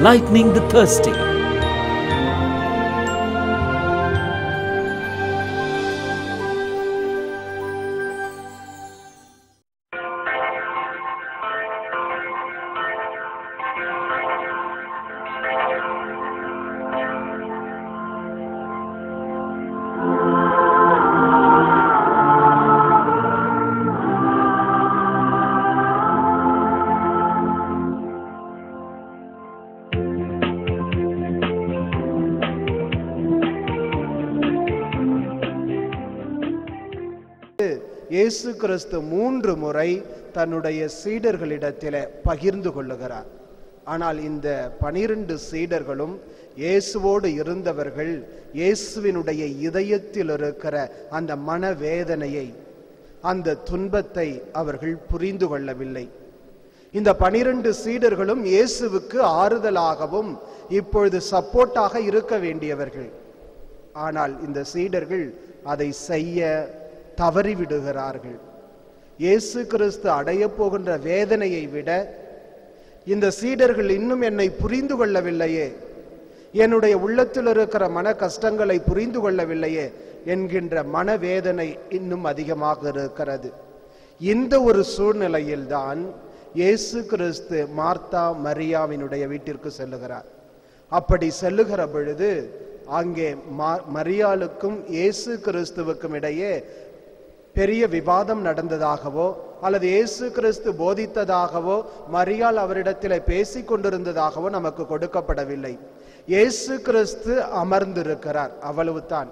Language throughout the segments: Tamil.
enlightening the thirsty. இயேசு கிறிஸ்து மூன்று முறை தன்னுடைய சீடர்களிடத்திலே பகிர்ந்து கொள்ளுகிறார் ஆனால் இந்த பனிரெண்டு சீடர்களும் இயேசுவோடு இருந்தவர்கள் இயேசுவினுடைய இதயத்தில் இருக்கிற அந்த மனவேதனையை அந்த துன்பத்தை அவர்கள் புரிந்து கொள்ளவில்லை இந்த பனிரெண்டு சீடர்களும் இயேசுவுக்கு ஆறுதலாகவும் இப்பொழுது சப்போர்ட்டாக இருக்க வேண்டியவர்கள் ஆனால் இந்த சீடர்கள் அதை செய்ய தவறிவிடுகிறார்கள் இயேசு கிறிஸ்து அடையப் போகின்ற வேதனையை விட இந்த சீடர்கள் இன்னும் என்னை புரிந்து கொள்ளவில்லையே என்னுடைய உள்ளத்தில் இருக்கிற மன கஷ்டங்களை புரிந்து கொள்ளவில்லையே என்கின்ற மனவேதனை இன்னும் அதிகமாக இருக்கிறது இந்த ஒரு சூழ்நிலையில்தான் இயேசு கிறிஸ்து மார்த்தா மரியாவினுடைய வீட்டிற்கு செல்லுகிறார் அப்படி செல்லுகிற பொழுது அங்கே மா- மரியாளுக்கும் இயேசு கிறிஸ்துவுக்கும் இடையே பெரிய விவாதம் நடந்ததாகவோ அல்லது இயேசு கிறிஸ்து போதித்ததாகவோ மரியாள் அவரிடத்தில் பேசிக் கொண்டிருந்ததாகவோ நமக்கு கொடுக்கப்படவில்லை இயேசு கிறிஸ்து அமர்ந்திருக்கிறார் அவ்வளவுதான்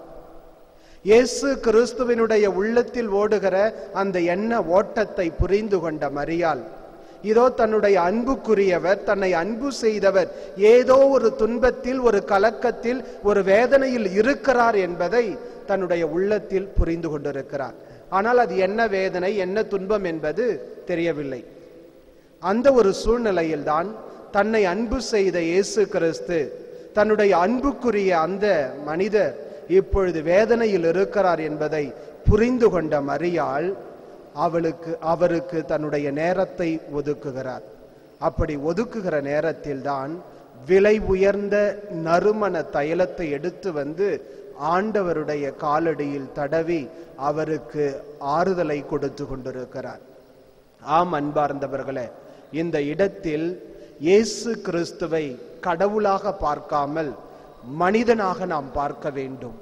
இயேசு கிறிஸ்துவினுடைய உள்ளத்தில் ஓடுகிற அந்த எண்ண ஓட்டத்தை புரிந்து கொண்ட மரியாள் இதோ தன்னுடைய அன்புக்குரியவர் தன்னை அன்பு செய்தவர் ஏதோ ஒரு துன்பத்தில் ஒரு கலக்கத்தில் ஒரு வேதனையில் இருக்கிறார் என்பதை தன்னுடைய உள்ளத்தில் புரிந்து கொண்டிருக்கிறார் ஆனால் அது என்ன வேதனை என்ன துன்பம் என்பது தெரியவில்லை அந்த ஒரு சூழ்நிலையில்தான் தன்னை அன்பு செய்த இயேசு கிறிஸ்து தன்னுடைய அன்புக்குரிய அந்த மனிதர் இப்பொழுது வேதனையில் இருக்கிறார் என்பதை புரிந்து கொண்ட மரியாள் அவளுக்கு அவருக்கு தன்னுடைய நேரத்தை ஒதுக்குகிறார் அப்படி ஒதுக்குகிற நேரத்தில்தான் விலை உயர்ந்த நறுமண தைலத்தை எடுத்து வந்து ஆண்டவருடைய காலடியில் தடவி அவருக்கு ஆறுதலை கொடுத்து கொண்டிருக்கிறார் ஆம் அன்பார்ந்தவர்களே இந்த இடத்தில் இயேசு கிறிஸ்துவை கடவுளாக பார்க்காமல் மனிதனாக நாம் பார்க்க வேண்டும்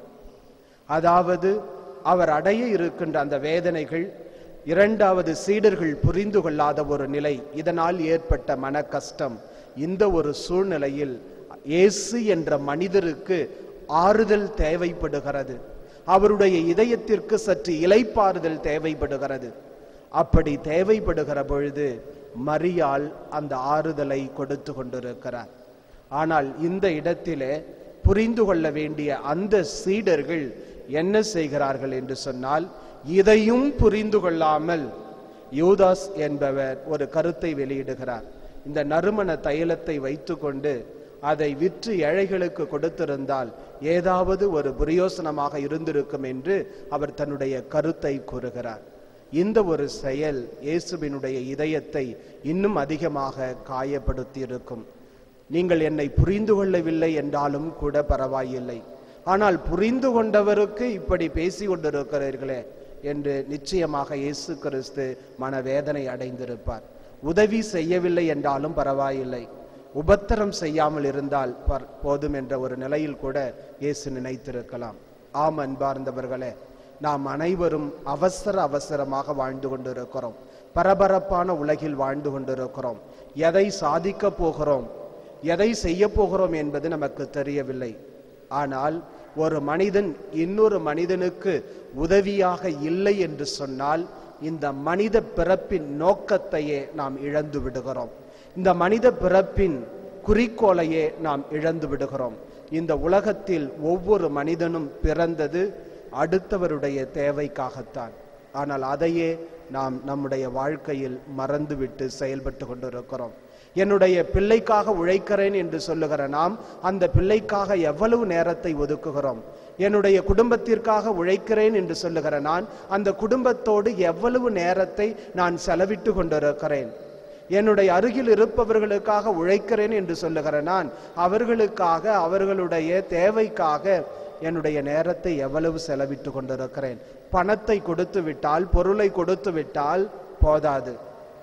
அதாவது அவர் அடைய இருக்கின்ற அந்த வேதனைகள் இரண்டாவது சீடர்கள் புரிந்து கொள்ளாத ஒரு நிலை இதனால் ஏற்பட்ட மன கஷ்டம் இந்த ஒரு சூழ்நிலையில் இயேசு என்ற மனிதருக்கு ஆறுதல் தேவைப்படுகிறது அவருடைய இதயத்திற்கு சற்று இலைப்பாறுதல் தேவைப்படுகிறது அப்படி தேவைப்படுகிற பொழுது மரியாள் அந்த ஆறுதலை கொடுத்து கொண்டிருக்கிறார் ஆனால் இந்த இடத்திலே புரிந்து கொள்ள வேண்டிய அந்த சீடர்கள் என்ன செய்கிறார்கள் என்று சொன்னால் இதையும் புரிந்து கொள்ளாமல் யூதாஸ் என்பவர் ஒரு கருத்தை வெளியிடுகிறார் இந்த நறுமண தைலத்தை வைத்துக்கொண்டு அதை விற்று ஏழைகளுக்கு கொடுத்திருந்தால் ஏதாவது ஒரு பிரயோசனமாக இருந்திருக்கும் என்று அவர் தன்னுடைய கருத்தை கூறுகிறார் இந்த ஒரு செயல் இயேசுவினுடைய இதயத்தை இன்னும் அதிகமாக காயப்படுத்தி இருக்கும் நீங்கள் என்னை புரிந்து கொள்ளவில்லை என்றாலும் கூட பரவாயில்லை ஆனால் புரிந்து கொண்டவருக்கு இப்படி பேசி கொண்டிருக்கிறீர்களே என்று நிச்சயமாக இயேசு கிறிஸ்து மனவேதனை அடைந்திருப்பார் உதவி செய்யவில்லை என்றாலும் பரவாயில்லை உபத்திரம் செய்யாமல் இருந்தால் பர்- போதும் என்ற ஒரு நிலையில் கூட இயேசு நினைத்திருக்கலாம் ஆம் அன்பார்ந்தவர்களே நாம் அனைவரும் அவசர அவசரமாக வாழ்ந்து கொண்டிருக்கிறோம் பரபரப்பான உலகில் வாழ்ந்து கொண்டிருக்கிறோம் எதை சாதிக்க போகிறோம் எதை செய்ய போகிறோம் என்பது நமக்கு தெரியவில்லை ஆனால் ஒரு மனிதன் இன்னொரு மனிதனுக்கு உதவியாக இல்லை என்று சொன்னால் இந்த மனித பிறப்பின் நோக்கத்தையே நாம் இழந்து விடுகிறோம் இந்த மனித பிறப்பின் குறிக்கோளையே நாம் இழந்து விடுகிறோம் இந்த உலகத்தில் ஒவ்வொரு மனிதனும் பிறந்தது அடுத்தவருடைய தேவைக்காகத்தான் ஆனால் அதையே நாம் நம்முடைய வாழ்க்கையில் மறந்துவிட்டு செயல்பட்டு கொண்டிருக்கிறோம் என்னுடைய பிள்ளைக்காக உழைக்கிறேன் என்று சொல்லுகிற நாம் அந்த பிள்ளைக்காக எவ்வளவு நேரத்தை ஒதுக்குகிறோம் என்னுடைய குடும்பத்திற்காக உழைக்கிறேன் என்று சொல்லுகிற நான் அந்த குடும்பத்தோடு எவ்வளவு நேரத்தை நான் செலவிட்டு கொண்டிருக்கிறேன் என்னுடைய அருகில் இருப்பவர்களுக்காக உழைக்கிறேன் என்று சொல்லுகிற நான் அவர்களுக்காக அவர்களுடைய தேவைக்காக என்னுடைய நேரத்தை எவ்வளவு செலவிட்டு கொண்டிருக்கிறேன் பணத்தை கொடுத்து விட்டால் பொருளை கொடுத்து விட்டால் போதாது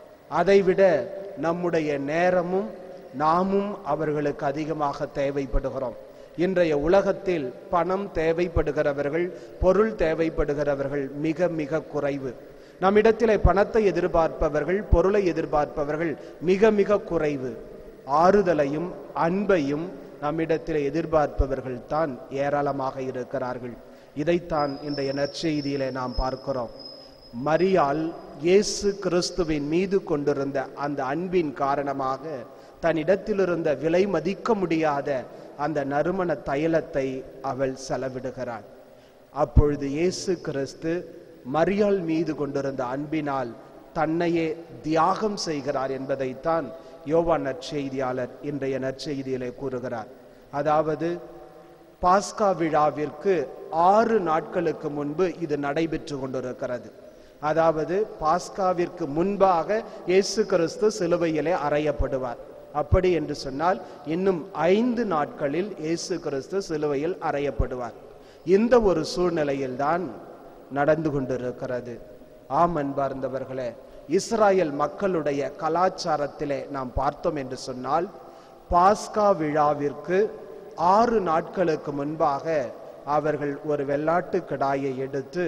அதைவிட நம்முடைய நேரமும் நாமும் அவர்களுக்கு அதிகமாக தேவைப்படுகிறோம் இன்றைய உலகத்தில் பணம் தேவைப்படுகிறவர்கள் பொருள் தேவைப்படுகிறவர்கள் மிக மிக குறைவு நம்மிடத்திலே பணத்தை எதிர்பார்ப்பவர்கள் பொருளை எதிர்பார்ப்பவர்கள் மிக மிக குறைவு ஆறுதலையும் அன்பையும் நம்மிடத்தில் எதிர்பார்ப்பவர்கள் தான் ஏராளமாக இருக்கிறார்கள் இதைத்தான் இன்றைய நற்செய்தியிலே நாம் பார்க்கிறோம் மரியாள் இயேசு கிறிஸ்துவின் மீது கொண்டிருந்த அந்த அன்பின் காரணமாக தன்னிடத்திலிருந்த விலை மதிக்க முடியாத அந்த நறுமண தைலத்தை அவள் செலவிடுகிறாள் அப்பொழுது இயேசு கிறிஸ்து மரியாள் மீது கொண்டிருந்த அன்பினால் தன்னையே தியாகம் செய்கிறார் என்பதைத்தான் யோவான் நற்செய்தியாளர் இன்றைய நற்செய்தியிலே கூறுகிறார் அதாவது பாஸ்கா விழாவிற்கு ஆறு நாட்களுக்கு முன்பு இது நடைபெற்று கொண்டிருக்கிறது அதாவது பாஸ்காவிற்கு முன்பாக இயேசு கிறிஸ்து சிலுவையிலே அறையப்படுவார் அப்படி என்று சொன்னால் இன்னும் ஐந்து நாட்களில் இயேசு கிறிஸ்து சிலுவையில் அறையப்படுவார் இந்த ஒரு சூழ்நிலையில்தான் நடந்து கொண்டிருக்கிறது ஆம் அன்பார்ந்தவர்களே இஸ்ராயல் மக்களுடைய கலாச்சாரத்திலே நாம் பார்த்தோம் என்று சொன்னால் பாஸ்கா விழாவிற்கு ஆறு நாட்களுக்கு முன்பாக அவர்கள் ஒரு வெள்ளாட்டு கிடாயை எடுத்து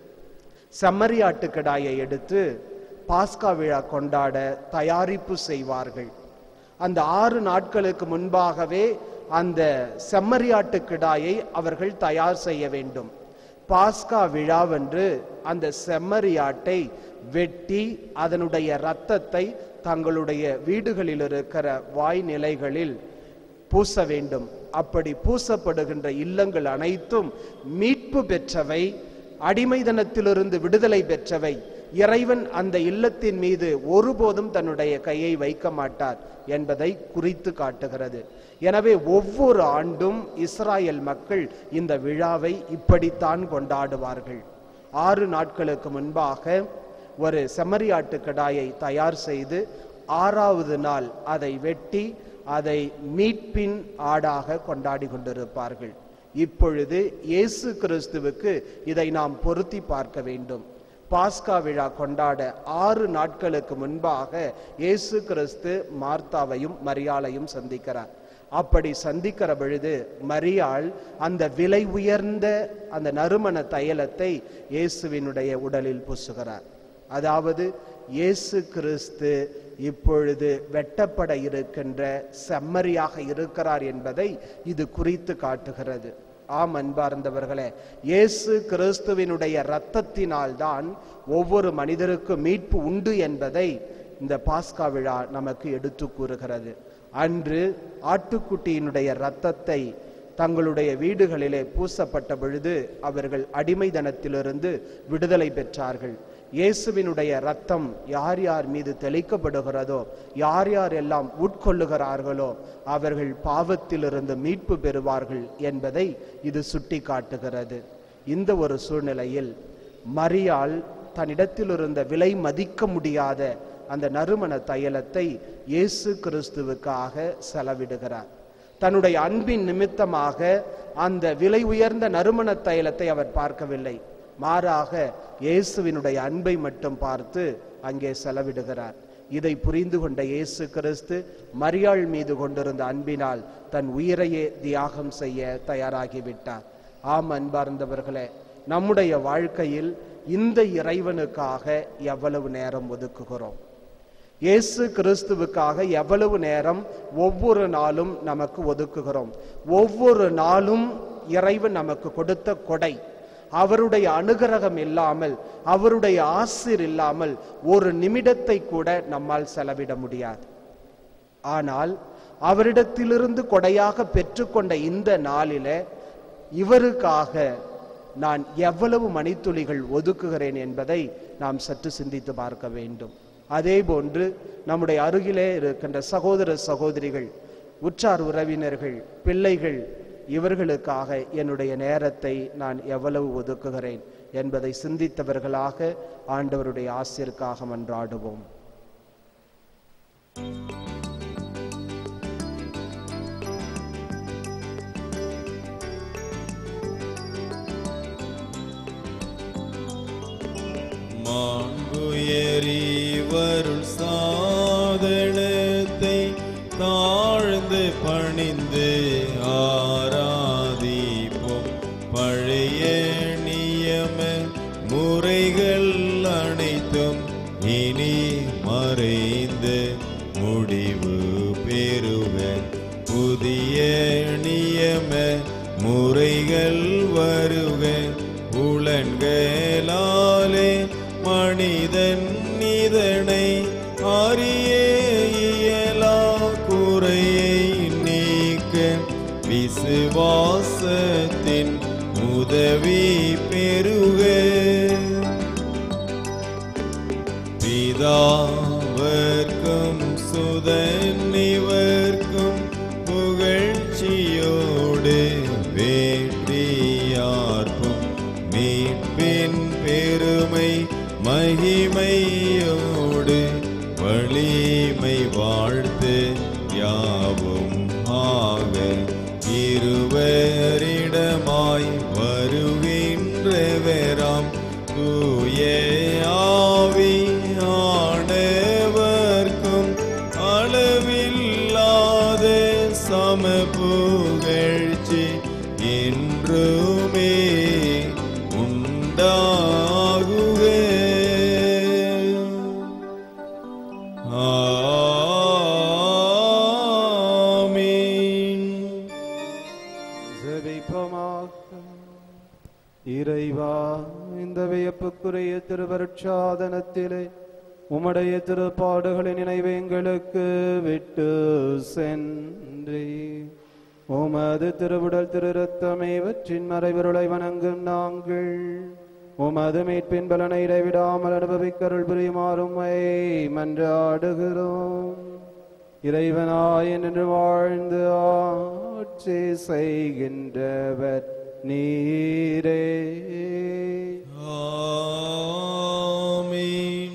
செம்மறியாட்டு கிடாயை எடுத்து பாஸ்கா விழா கொண்டாட தயாரிப்பு செய்வார்கள் அந்த ஆறு நாட்களுக்கு முன்பாகவே அந்த செம்மறியாட்டு கிடாயை அவர்கள் தயார் செய்ய வேண்டும் பாஸ்கா விழாவென்று அந்த செம்மறியாட்டை வெட்டி அதனுடைய இரத்தத்தை தங்களுடைய வீடுகளில் இருக்கிற வாய் நிலைகளில் பூச வேண்டும் அப்படி பூசப்படுகின்ற இல்லங்கள் அனைத்தும் மீட்பு பெற்றவை அடிமைதனத்திலிருந்து விடுதலை பெற்றவை இறைவன் அந்த இல்லத்தின் மீது ஒருபோதும் தன்னுடைய கையை வைக்க மாட்டார் என்பதை குறித்து காட்டுகிறது எனவே ஒவ்வொரு ஆண்டும் இஸ்ராயல் மக்கள் இந்த விழாவை இப்படித்தான் கொண்டாடுவார்கள் ஆறு நாட்களுக்கு முன்பாக ஒரு செம்மறியாட்டு கடாயை தயார் செய்து ஆறாவது நாள் அதை வெட்டி அதை மீட்பின் ஆடாக கொண்டாடி கொண்டிருப்பார்கள் இப்பொழுது இயேசு கிறிஸ்துவுக்கு இதை நாம் பொருத்தி பார்க்க வேண்டும் பாஸ்கா விழா கொண்டாட ஆறு நாட்களுக்கு முன்பாக இயேசு கிறிஸ்து மார்த்தாவையும் மரியாளையும் சந்திக்கிறார் அப்படி சந்திக்கிற பொழுது மரியாள் அந்த விலை உயர்ந்த அந்த நறுமண தைலத்தை இயேசுவினுடைய உடலில் பூசுகிறார் அதாவது இயேசு கிறிஸ்து இப்பொழுது வெட்டப்பட இருக்கின்ற செம்மறியாக இருக்கிறார் என்பதை இது குறித்து காட்டுகிறது ஆம் அன்பார்ந்தவர்களே இயேசு கிறிஸ்துவினுடைய இரத்தத்தினால் தான் ஒவ்வொரு மனிதருக்கும் மீட்பு உண்டு என்பதை இந்த பாஸ்கா விழா நமக்கு எடுத்து கூறுகிறது அன்று ஆட்டுக்குட்டியினுடைய இரத்தத்தை தங்களுடைய வீடுகளிலே பூசப்பட்ட பொழுது அவர்கள் அடிமைதனத்திலிருந்து விடுதலை பெற்றார்கள் இயேசுவினுடைய ரத்தம் யார் யார் மீது தெளிக்கப்படுகிறதோ யார் யார் எல்லாம் உட்கொள்ளுகிறார்களோ அவர்கள் பாவத்திலிருந்து மீட்பு பெறுவார்கள் என்பதை இது சுட்டி காட்டுகிறது இந்த ஒரு சூழ்நிலையில் மரியாள் தன்னிடத்தில் இருந்த விலை மதிக்க முடியாத அந்த நறுமண தைலத்தை இயேசு கிறிஸ்துவுக்காக செலவிடுகிறார் தன்னுடைய அன்பின் நிமித்தமாக அந்த விலை உயர்ந்த நறுமண தைலத்தை அவர் பார்க்கவில்லை மாறாக இயேசுவினுடைய அன்பை மட்டும் பார்த்து அங்கே செலவிடுகிறார் இதை புரிந்து கொண்ட இயேசு கிறிஸ்து மரியாள் மீது கொண்டிருந்த அன்பினால் தன் உயிரையே தியாகம் செய்ய தயாராகிவிட்டார் ஆம் அன்பார்ந்தவர்களே நம்முடைய வாழ்க்கையில் இந்த இறைவனுக்காக எவ்வளவு நேரம் ஒதுக்குகிறோம் இயேசு கிறிஸ்துவுக்காக எவ்வளவு நேரம் ஒவ்வொரு நாளும் நமக்கு ஒதுக்குகிறோம் ஒவ்வொரு நாளும் இறைவன் நமக்கு கொடுத்த கொடை அவருடைய அனுகிரகம் இல்லாமல் அவருடைய ஆசிர் இல்லாமல் ஒரு நிமிடத்தை கூட நம்மால் செலவிட முடியாது ஆனால் அவரிடத்திலிருந்து கொடையாக பெற்றுக்கொண்ட இந்த நாளில இவருக்காக நான் எவ்வளவு மணித்துளிகள் ஒதுக்குகிறேன் என்பதை நாம் சற்று சிந்தித்து பார்க்க வேண்டும் அதே போன்று நம்முடைய அருகிலே இருக்கின்ற சகோதர சகோதரிகள் உற்றார் உறவினர்கள் பிள்ளைகள் இவர்களுக்காக என்னுடைய நேரத்தை நான் எவ்வளவு ஒதுக்குகிறேன் என்பதை சிந்தித்தவர்களாக ஆண்டவருடைய ஆசிற்காக மன்றாடுவோம் மாண்புயரிவருள் சாதனத்தை தாழ்ந்து பணிந்து ஆராதிப்போம் பழைய நியம முறைகள் அனைத்தும் இனி மறைந்து முடிவு பெறுக புதிய நியம முறைகள் வருக உளன்களாலே மனிதன் இதனை அறிய இயலா குறையை நீக்க விசுவாசத்தின் உதவி பெறுக பிதாவர்க்கும் சுதன்னிவர்க்கும் புகழ்ச்சியோடு வேற்றியார்ப்பும் மீட்பின் பெருமை மகிமையோடு வலிமை வாழ்த்து யாவும் ஆக இருவரிடமாய் வருகின்றவராம் தூய ஆவி ஆடவர்க்கும் அளவில்லாத சம புகழ்ச்சி என்றுமே உண்டாகுக ஆமீன் ஜெபிப்போமாக இறைவா இந்த வியப்புக்குரிய திருவருட்சாதனத்திலே உம்முடைய திருப்பாடுகளின் நினைவை எங்களுக்கு விட்டு சென்றி உமது திருவுடல் திரு ரத்தமே இவற்றின் மறைவருளை வணங்கும் நாங்கள் உமது மீட்பின் பலனை இடைவிடாமல் அனுபவிக்கருள் புரியுமாறும் மன்றாடுகிறோம் இறைவனாய் என்று வாழ்ந்து ஆட்சி செய்கின்றவர் நீரே ஆமீன்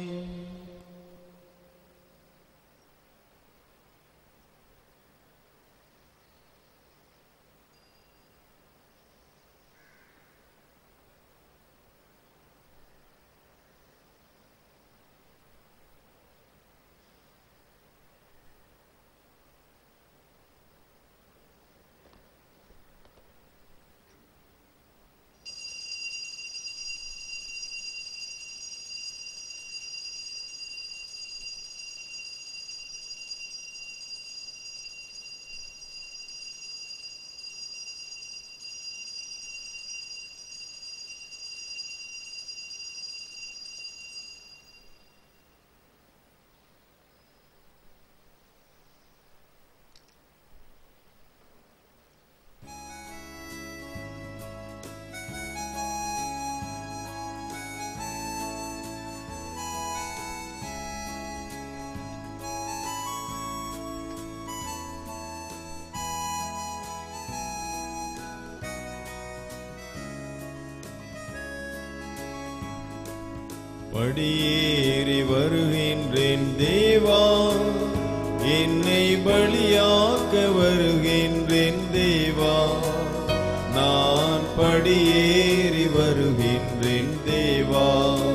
படியேறி வருகின்றேன் தேவா என்னை பலியாக்க வருகின்றேன் தேவா நான் படியேறி வருகின்றேன் தேவா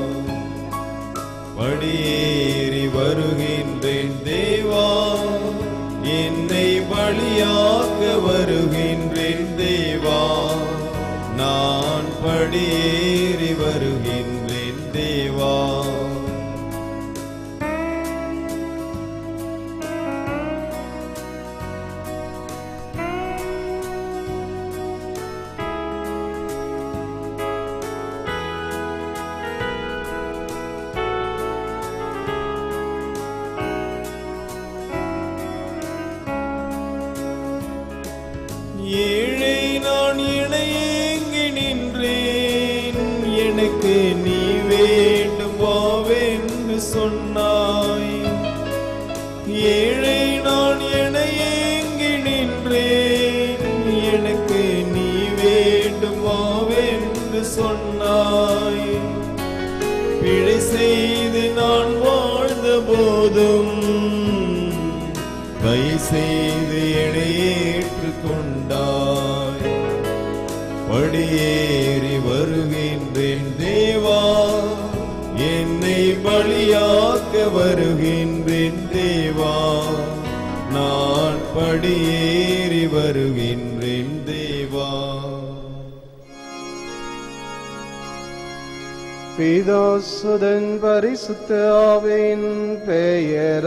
படியேறி வருகின்றேன் தேவா என்னை பலியாக்க வருகின்றேன் தேவா நான் படியேறி வருகின்றேன் தேவா ஏழை நான் இணையேங்கி நின்றேன் எனக்கு நீ வேண்டும் வாவென்று சொன்னாய் ஏழை நான் இணையேங்கி நின்றேன் எனக்கு நீ வேண்டும் வாவென்று சொன்னாய் பிழை செய்து நான் வாழ்ந்த போதும் தயவு செய்து என்னை ஏற்றுக்கொண்டாய் படியேறி வருகின்றேன் தேவா என்னை பலியாக்க வருகின்றேன் தேவா நான் படியேறி வருகின்றேன் தேவா பிதாசுதன் பரிசுத்த ஆவின் பெயராலே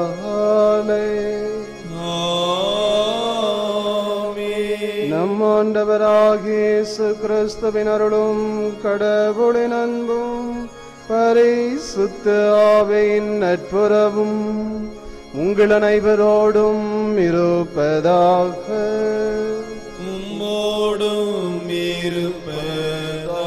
ஆமென். நம் ஆண்டவராகிய இயேசு கிறிஸ்துவின் அருளும் கடவுளின் அன்பும் பரிசுத்த ஆவின் நட்புறவும் உங்கள் அனைவரோடும் இருப்பதாக உம்மோடும் இருப்பதாக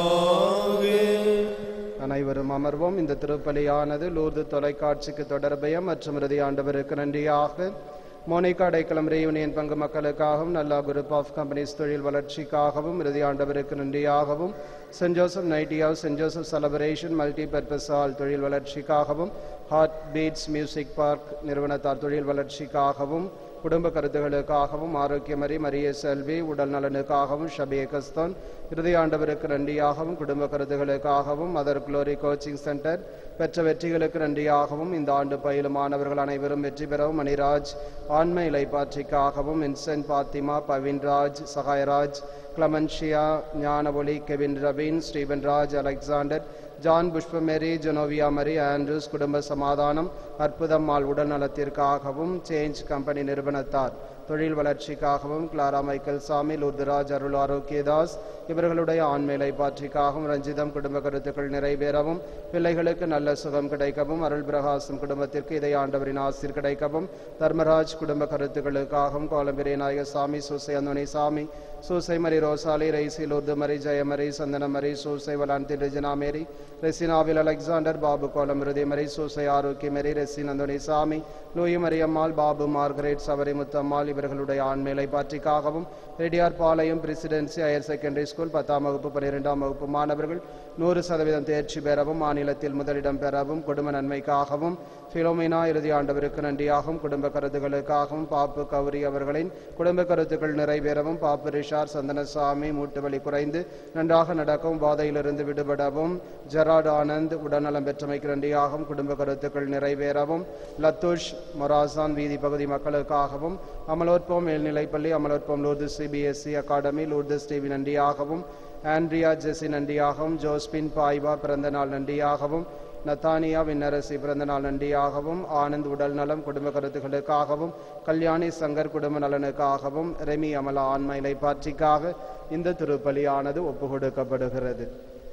அனைவரும் அமர்வோம் இந்த திருப்பலியானது லூர்து தொலைக்காட்சிக்கு தொடர்பயம் மற்றும் இறுதி ஆண்டவருக்கு நன்றியாக மோனிகா அடைக்கலம் ரேயூனியன் பங்கு மக்களுக்காகவும் நல்லா குரூப் ஆஃப் கம்பெனிஸ் தொழில் வளர்ச்சிக்காகவும் இறுதி ஆண்டவருக்கு நன்றியாகவும் saint Joseph nighty house saint Joseph celebration multipurpose hall தொழில் வளர்ச்சிக்காகவும் ஹார்ட் பீட்ஸ் மியூசிக் பார்க் நிறுவனத்தார் தொழில் வளர்ச்சிக்காகவும் குடும்ப கருத்துகளுக்காகவும் ஆரோக்கியமரி மரிய செல்வி உடல் நலனுக்காகவும் ஷபிய கஸ்தான் இறுதி ஆண்டவருக்கு நன்றியாகவும் குடும்ப கருத்துகளுக்காகவும் மதர் குளோரி கோச்சிங் சென்டர் பெற்ற வெற்றிகளுக்கு நன்றியாகவும் இந்த ஆண்டு பயிலும் மாணவர்கள் அனைவரும் வெற்றி பெறவும் மணிராஜ் ஆண்மை இலைப்பாற்றிக்காகவும் இன்சென்ட் Fatima Bavinraj Sahayaraj Clementia Gnanavoli Kevin Raveen Steven Raj Alexander John Pushpamary Genovia Mari Andrews குடும்ப சமாதானம் அற்புதம்மாள் உடல் நலத்திற்காகவும் சேஞ்ச் கம்பெனி நிறுவனத்தார் தொழில் வளர்ச்சிக்காகவும் கிளாரா மைக்கேல் சாமி லூர்தராஜ் அருள் ஆரோக்கியதாஸ் இவர்களுடைய ஆண்மேலை பாற்றிக்காகவும் ரஞ்சிதம் குடும்ப கருத்துக்கள் நிறைவேறவும் பிள்ளைகளுக்கு நல்ல சுகம் கிடைக்கவும் அருள் பிரகாசம் குடும்பத்திற்கு இதை ஆண்டவரின் ஆசிர் கிடைக்கவும் தர்மராஜ் குடும்ப கருத்துக்களுக்காகவும் கோலம்பிரிய நாயக சாமி சூசை அந்தோணி சாமி சூசை மரி ரோசாலி ரைசி லூர்து மரி ஜெயமரி சந்தனமரி சூசை வலாந்தி ரெஜினா மேரி ரெசினாவில் அலெக்சாண்டர் பாபு கோலம் இறுதி மரி சூசை ஆரோக்கிய மேரி ரெசின் அந்தோணி சாமி லூயி மரியம்மாள் பாபு மார்கரெட் சவரி முத்தம்மாள் இவர்களுடைய ஆண்மேலை பாற்றிக்காகவும் Reddiarpalayam presidency higher secondary school பத்தாம் வகுப்பு பன்னிரெண்டாம் வகுப்பு மாணவர்கள் நூறு சதவீதம் தேர்ச்சி பெறவும் மாநிலத்தில் முதலிடம் பெறவும் குடும்ப நன்மைக்காகவும் பிலோமினா இறுதி ஆண்டவருக்கு நன்றியாகவும் குடும்ப கருத்துகளுக்காகவும் பாப்பு கௌரி அவர்களின் குடும்ப கருத்துக்கள் நிறைவேறவும் பாப்பு ரிஷார் சந்தனசாமி மூட்டு வலி குறைந்து நன்றாக நடக்கவும் பாதையிலிருந்து விடுபடவும் ஜெராட் ஆனந்த் உடல்நலம் பெற்றமைக்கு நன்றியாகவும் குடும்ப கருத்துக்கள் நிறைவேறவும் லத்துஷ் மொராசான் வீதி பகுதி மக்களுக்காகவும் அமலோற்பம் மேல்நிலைப்பள்ளி Amalorpam Lourdu CBSE academy Lourdu TV நன்றியாகவும் ஆண்ட்ரியா ஜெசி நன்றியாகவும் ஜோஸ்பின் பாய்வா பிறந்த நாள் நன்றியாகவும் நத்தானியா விண்ணரசி பிறந்த நாள் நன்றியாகவும் ஆனந்த் உடல் நலம் குடும்ப கருத்துக்களுக்காகவும் கல்யாணி சங்கர் குடும்ப நலனுக்காகவும் ரெமி அமலா ஆண்மையிலை பாற்றிக்காக இந்த திருப்பலியானது ஒப்பு கொடுக்கப்படுகிறது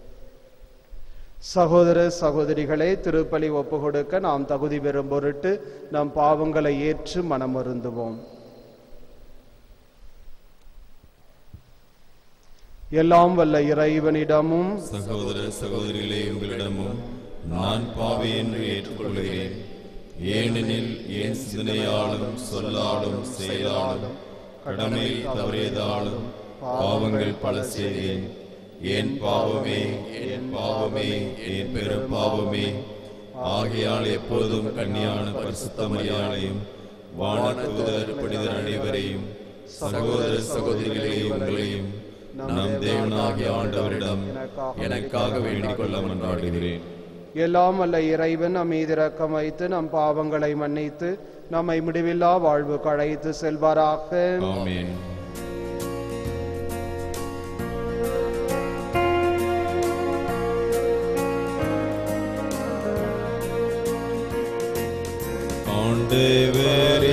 சகோதர சகோதரிகளே திருப்பலி ஒப்பு கொடுக்க நாம் தகுதி பெறும் பொருட்டு நம் பாவங்களை ஏற்று மனமருந்துவோம் எல்லாம் வல்ல இறைவனிடமும் சகோதர சகோதரிகளே உங்களிடமும் நான் பாவி என்று ஏற்றுக்கொள்கிறேன் ஏனெனில் என் சிந்தனையாலும் சொல்லாலும் செயலாலும் கடமை தவறியதாலும் பாவங்கள் பல செய்தேன் என் பாவமே என் பாவமே என் பெரும் பாவமே ஆகையால் எப்பொழுதும் கன்னியான பரிசுத்த மரியாதையும் வானதூதர் புனிதர் அனைவரையும் சகோதர சகோதரிகளே உங்களையும் நம் தேவனாகிய ஆண்டவரிடம் எனக்காக வேண்டிக் கொள்ள மன்றாடுகிறேன் எல்லாம் வல்ல இறைவன் நம் மீது இரக்கம் வைத்து நம் பாவங்களை மன்னித்து நம்மை முடிவில்லா வாழ்வு கழைத்து செல்வாராக ஆமென் ஆண்டவரே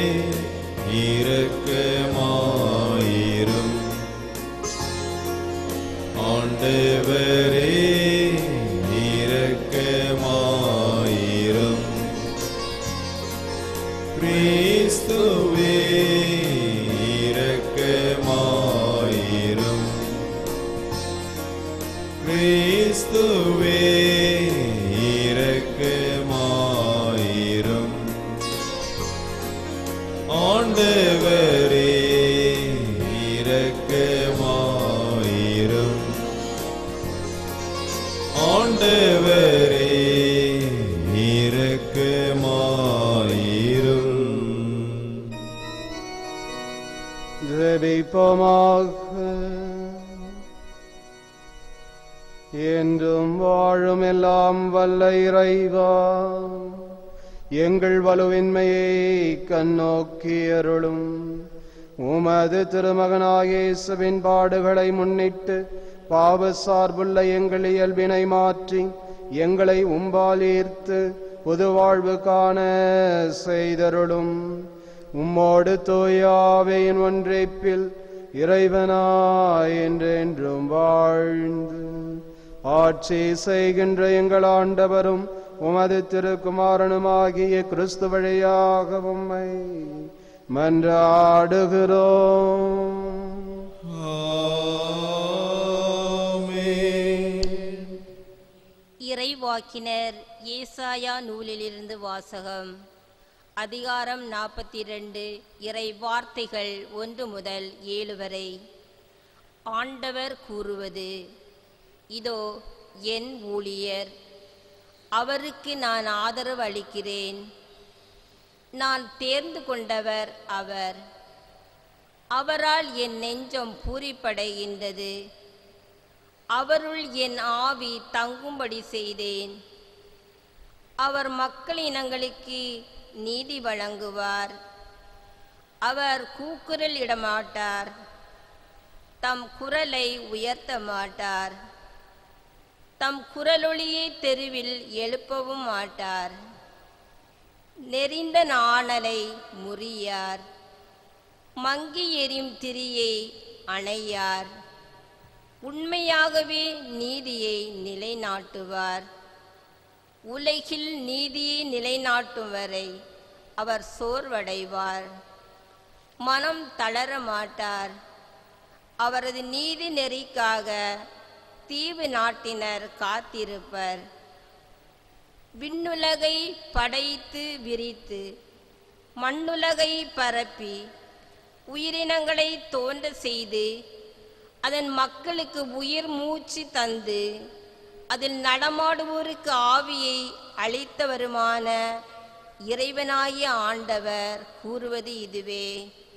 இரக்கமாயிரும் ஆண்டவரே இரக்கமாயிரும் கிறிஸ்துவே இரக்கமாயிரும் கிறிஸ்துவே இரக்கமாயிரும் ஆண்டவரே இரக்கமாயிரும் ஆண்டவரே இரக்கமாயிரும் ஜெபமாக என்றும் வாழும் எல்லாம் வல்ல இறைவா எங்கள் வலுவின்மையை கண்ணோக்கி அருளும் உமது திருமகனாகிய இயேசுவின் பாடுகளை முன்னிட்டு பாவ சார்புள்ள எங்கள் இயல்பினை மாற்றி எங்களை உம்பால் ஈர்த்து புது வாழ்வு காண செய்தருளும் உம்மோடு தூயாவையின் ஒன்றைப்பில் இறைவனாய் என்றென்றும் வாழ்ந்து ஆட்சி செய்கின்ற எங்கள் ஆண்டவரும் உமது திருக்குமாரனுமாகிய கிறிஸ்து வழியாக உம்மை மன்றாடுகிறோம் ஆமென். இறைவாக்கினர் ஏசாயா நூலிலிருந்து வாசகம் அதிகாரம் நாற்பத்தி ரெண்டு இறை வார்த்தைகள் ஒன்று முதல் ஏழு வரை ஆண்டவர் கூறுவது இதோ என் ஊழியர் அவருக்கு நான் ஆதரவு அளிக்கிறேன் நான் தேர்ந்து கொண்டவர் அவர் அவரால் என் நெஞ்சம் பூரிப்படைகின்றது அவருள் என் ஆவி தங்கும்படி செய்தேன் அவர் மக்கள் இனங்களுக்கு நீதி வழங்குவார் அவர் கூக்குரல் இடமாட்டார் தம் குரலை உயர்த்த மாட்டார் தம் குரலொளியை தெருவில் எழுப்பவும் மாட்டார் நெறிந்த நாணலை முறியார் மங்கி எரியும் திரியை அணையார் உண்மையாகவே நீதியை நிலைநாட்டுவார் உலகில் நீதியை நிலைநாட்டும் வரை அவர் சோர்வடைவார் மனம் தளர மாட்டார் அவரது நீதி நெறிக்காக தீவு நாட்டினர் காத்திருப்பர் விண்ணுலகை படைத்து விரித்து மண்ணுலகை பரப்பி உயிரினங்களை தோன்ற செய்து அதன் மக்களுக்கு உயிர் மூச்சு தந்து அதில் நடமாடுவோருக்கு ஆவியை அளித்தவருமான இறைவனாகிய ஆண்டவர் கூறுவது இதுவே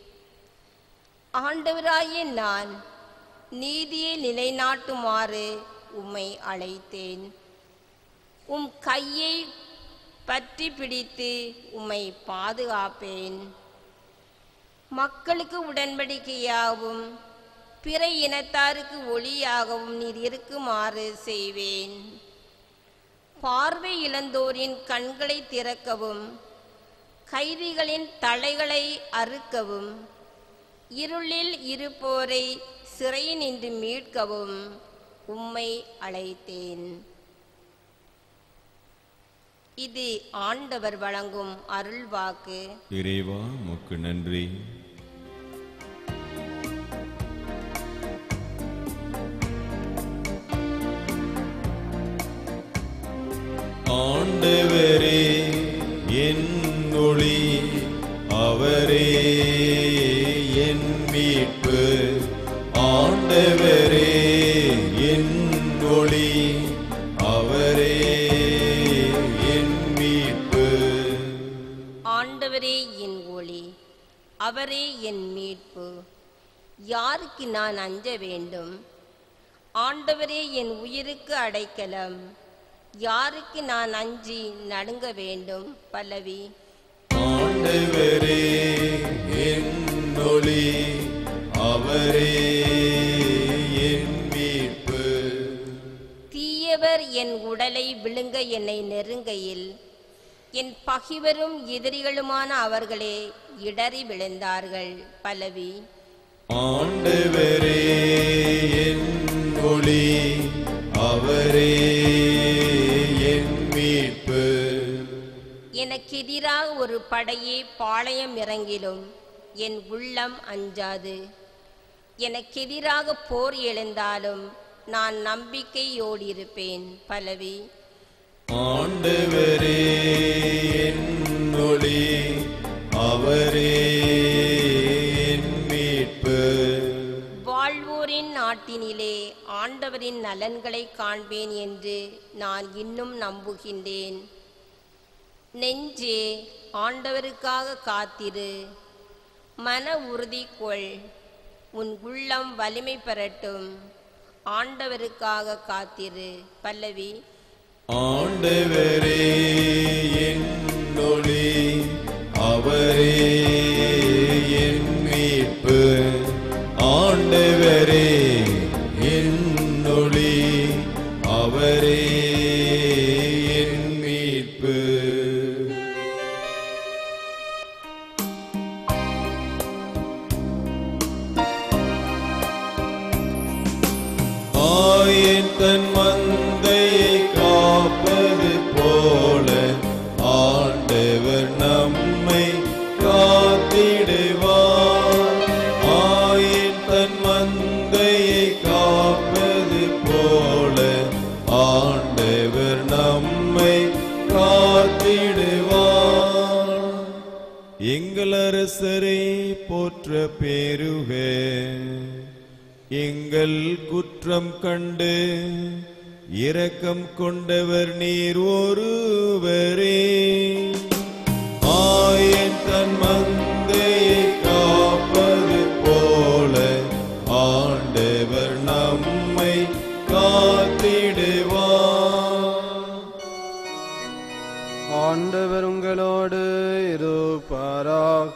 ஆண்டவராகிய நான் நீதியை நிலைநாட்டுமாறு உம்மை அழைத்தேன் உம் கையை பற்றி பிடித்து உம்மை பாதுகாப்பேன் மக்களுக்கு உடன்படிக்கையாகவும் பிற இனத்தாருக்கு ஒளியாகவும் நீர் இருக்குமாறு செய்வேன் பார்வை இழந்தோரின் கண்களை திறக்கவும் கைதிகளின் தலைகளை அறுக்கவும் இருளில் இருப்போரை சிறையினின்று மீட்கவும் உம்மை அழைத்தேன் இது ஆண்டவர் வழங்கும் அருள்வாக்கு இறைவா முக்கு நன்றி ஆண்டவரே என் ஒளி அவரே என் மீட்பு ஆண்டவரே என் ஒளி அவரே என் மீட்பு ஆண்டவரே என் ஒளி அவரே என் மீட்பு யாருக்கு நான் அஞ்ச வேண்டும் ஆண்டவரே என் உயிருக்கு அடைக்கலம் யாருக்கு நான் அஞ்சி நடுங்க வேண்டும் பல்லவி ஆண்டவரே என் ஒளி அவரே என் மீட்பு தீயவர் என் உடலை விழுங்க என்னை நெருங்கையில் என் பகைவரும் எதிரிகளுமான அவர்களே இடறி விழுந்தார்கள் பல்லவி ஆண்டவரே என் ஒளி அவரே என் மீட்பு எனக்கெதிராக ஒரு படையே பாளையம் இறங்கிலும் என் உள்ளம் அஞ்சாது எனக்கெதிராக போர் எழுந்தாலும் நான் நம்பிக்கையோடிருப்பேன் பல்லவி ஆண்டவரே என் ஒளி அவரே என் மீட்பு வாழ்வோரின் நாட்டினிலே ஆண்டவரின் நலன்களை காண்பேன் என்று நான் இன்னும் நம்புகின்றேன் நெஞ்சே ஆண்டவருக்காக காத்திரு மன உறுதி கொள் உன் உள்ளம் வலிமை பெறட்டும் ஆண்டவருக்காக காத்திரு பல்லவி ஆண்டவரே என் ஒளி அவரே என் மீட்பு ஆண்டவரே என் ஒளி அவரே என் மீட்பு ஆயன் தன் மந்தையை காப்பது போல ஆண்டவர் நம்மை காத்திடுவார் ஆயன் தன் மந்தையை காப்பது போல ஆண்டவர் நம்மை காத்திடுவார் எங்கள் அரசரை போற்ற பேருக எங்கள் குற்றம் கண்டு இரக்கம் கொண்டவர் நீர் ஒருவரே ஆயன் தன் மந்தையை காப்பது போல ஆண்டவர் நம்மை காத்திடுவார் ஆண்டவர் உங்களோடு இருப்பாராக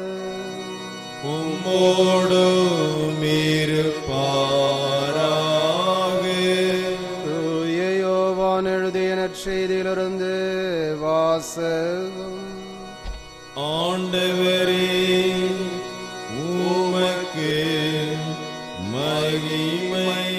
உம்மோடும் இருப்பாராக தூய யோவான் எழுதிய நற்செய்தியிலிருந்து வாசகம் ஆண்டவரே உமக்கு மகிமை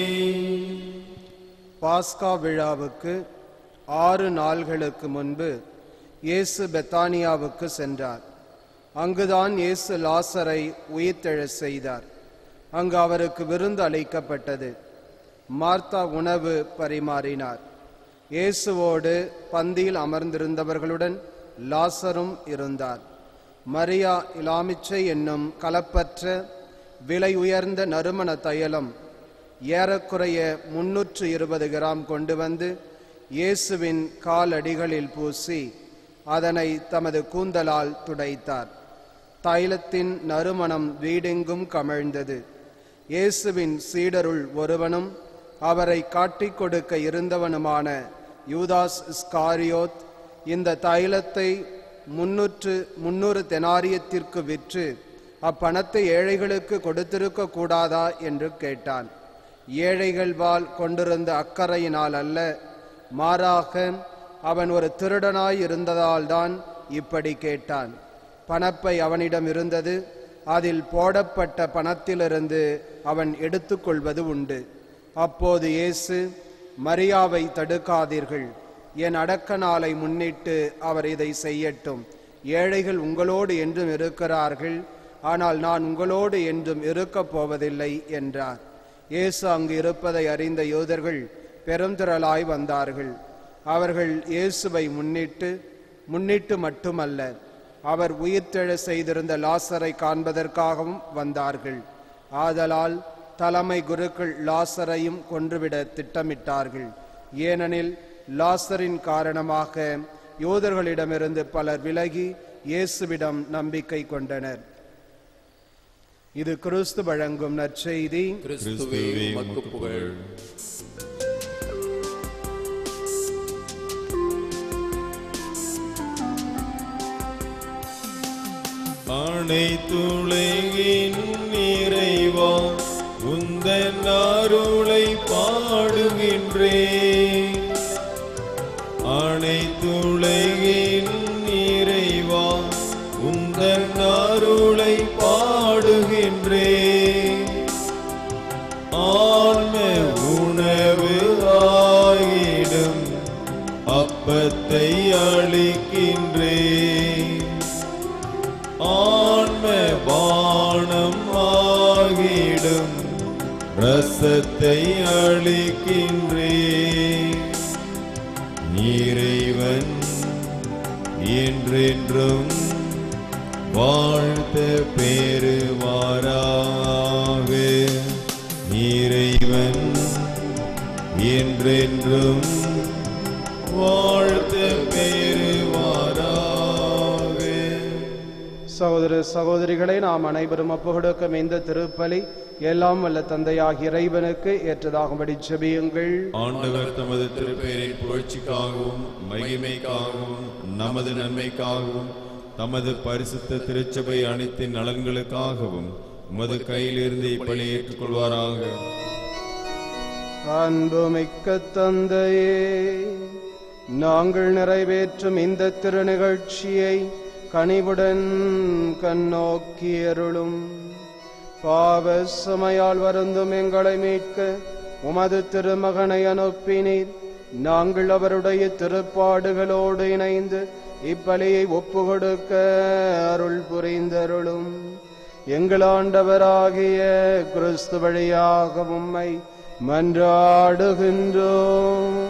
பாஸ்கா விழாவுக்கு ஆறு நாள்களுக்கு முன்பு இயேசு பெத்தானியாவுக்கு சென்றார் அங்குதான் இயேசு லாசரை உயிர்த்தெழச் செய்தார் அங்கு அவருக்கு விருந்து அளிக்கப்பட்டது மார்த்தா உணவு பரிமாறினார் இயேசுவோடு பந்தியில் அமர்ந்திருந்தவர்களுடன் லாசரும் இருந்தார் மரியா இலாமிச்சை என்னும் கலப்பற்ற விலை உயர்ந்த நறுமண தைலம் ஏறக்குறைய முன்னூற்று இருபது கிராம் கொண்டு வந்து இயேசுவின் காலடிகளில் பூசி அதனை தமது கூந்தலால் துடைத்தார் தைலத்தின் நறுமணம் வீடெங்கும் கமழ்ந்தது இயேசுவின் சீடருள் ஒருவனும் அவரை காட்டிக் கொடுக்க இருந்தவனுமான யூதாஸ் ஸ்காரியோத் இந்த தைலத்தை முன்னூற்று முன்னூறு தெனாரியத்திற்கு விற்று அப்பணத்தை ஏழைகளுக்கு கொடுத்திருக்க கூடாதா என்று கேட்டான் ஏழைகள் வால் கொண்டிருந்த அக்கறையினால் அல்ல மாறாக அவன் ஒரு திருடனாய் இருந்ததால்தான் இப்படி கேட்டான் பணப்பை அவனிடம் இருந்தது அதில் போடப்பட்ட பணத்திலிருந்து அவன் எடுத்துக்கொள்வது உண்டு அப்போது இயேசு மரியாவை தடுக்காதீர்கள் என் அடக்க நாளை முன்னிட்டு அவர் இதை செய்யட்டும் ஏழைகள் உங்களோடு என்றும் இருக்கிறார்கள் ஆனால் நான் உங்களோடு என்றும் இருக்கப் போவதில்லை என்றார் இயேசு அங்கு இருப்பதை அறிந்த யூதர்கள் பெருந்திரளாய் வந்தார்கள் அவர்கள் இயேசுவை முன்னிட்டு முன்னிட்டு மட்டுமல்ல அவர் உயிர்த்தெழ செய்திருந்த லாசரை காண்பதற்காகவும் வந்தார்கள் ஆதலால் தலைமை குருக்கள் லாசரையும் கொன்றுவிட திட்டமிட்டார்கள் ஏனெனில் லாசரின் காரணமாக யூதர்களிடமிருந்து பலர் விலகி இயேசுவிடம் நம்பிக்கை கொண்டனர் இது கிறிஸ்து வழங்கும் நற்செய்தி கிறிஸ்துவே உமக்கு புகழ் அனைத்துலகின் நிறைவா உந்தன் அருளை பாடுகின்றேன் அனைத்துலகின் நிறைவா உந்தன் அருளை பாடுகின்றேன் ஆன்ம உணவு ஆயிடும் அப்பத்தை அளிக்கின்றேன் ஆன்ம பானம் ஆகிடும் ரசத்தை அளிக்கின்றேன் இறைவன் என்றென்றும் வாழ்த்த பெறுவாராக இறைவன் என்றென்றும் வாழ்த்த பெறுவாராக சகோதர சகோதரிகளை நாம் அனைவரும் ஒப்புக்கொடுக்கும் இந்த திருப்பலி எல்லாம் வல்ல தந்தையாகிய இறைவனுக்கு ஏற்றதாகும்படி ஜெபியுங்கள் ஆண்டவர் தமது திருப்பெயரின் புகழ்ச்சிக்காகவும் மகிமைக்காகவும் நமது நன்மைக்காகவும் தமது பரிசுத்த திருச்சபை அனைத்தின் நலன்களுக்காகவும் உமது கையிலிருந்து இப்பலி ஏற்றுக்கொள்வாராக அன்புமிக்க தந்தையே நாங்கள் நிறைவேற்றும் இந்த திருநிகழ்ச்சியை கனிவுடன் கண்ணோக்கியருளும் பாவ சுமையால் வருந்தும் எங்களை மீட்க உமது திருமகனை அனுப்பினீர் நாங்கள் அவருடைய திருப்பாடுகளோடு இணைந்து இப்பலியை ஒப்புக்கொடுக்க அருள் புரிந்தருளும் எங்கள் ஆண்டவராகிய கிறிஸ்து வழியாக உம்மை மன்றாடுகின்றோம்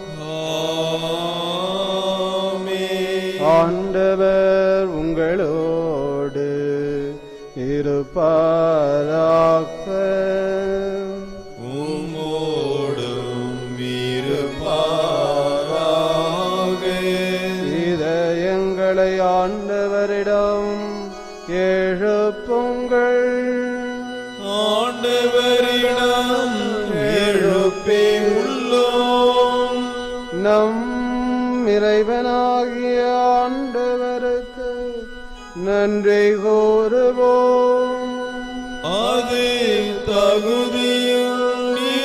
ஆண்டவர் உங்களோடு இருப்பாராக உம்மோடும் இருப்பாராக இதயங்களை ஆண்டவரிடம் எழுப்புங்கள் ஆண்டவரிடம் எழுப்பி உள்ளோம் நம் இறைவனாகிய ஆண்டவருக்கு நன்றி கூறுவோம் அது தகுதியும்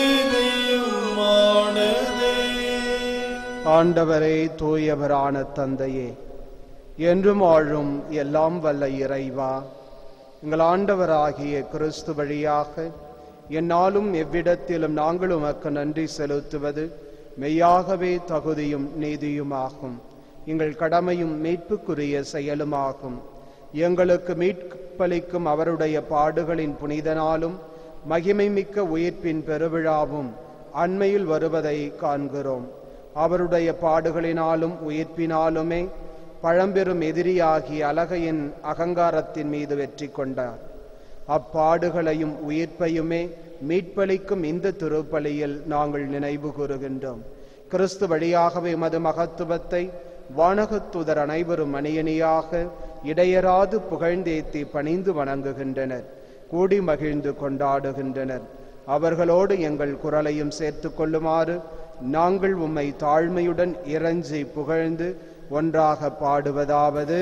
நீதியுமானதே ஆண்டவரே தூயவரான தந்தையே என்றும் வாழும் எல்லாம் வல்ல இறைவா எங்கள் ஆண்டவராகிய கிறிஸ்து வழியாக என்னாலும் எவ்விடத்திலும் நாங்கள் உமக்கு நன்றி செலுத்துவது மெய்யாகவே தகுதியும் நீதியுமாகும் எங்கள் கடமையும் மீட்புக்குரிய செயலுமாகும் எங்களுக்கு மீட்பளிக்கும் அவருடைய பாடுகளின் புனிதனாலும் மகிமை மிக்க உயிர்ப்பின் பெருவிழாவும் அண்மையில் வருவதை காண்கிறோம் அவருடைய பாடுகளினாலும் உயிர்ப்பினாலுமே பழம்பெரும் எதிரியாகிய அலகையின் அகங்காரத்தின் மீது வெற்றி கொண்டார் அப்பாடுகளையும் உயிர்ப்பையுமே மீட்பளிக்கும் இந்த திருப்பலியில் நாங்கள் நினைவு கூறுகின்றோம் கிறிஸ்து வழியாகவே மது மகத்துவத்தை வானகத்துதர் அனைவரும் அணியணியாக இடையராது புகழ்ந்தேத்தி பணிந்து வணங்குகின்றனர் கூடி மகிழ்ந்து கொண்டாடுகின்றனர் அவர்களோடு எங்கள் குரலையும் சேர்த்துக் கொள்ளுமாறு நாங்கள் உம்மை தாழ்மையுடன் இறைஞ்சி புகழ்ந்து ஒன்றாக பாடுவதாவது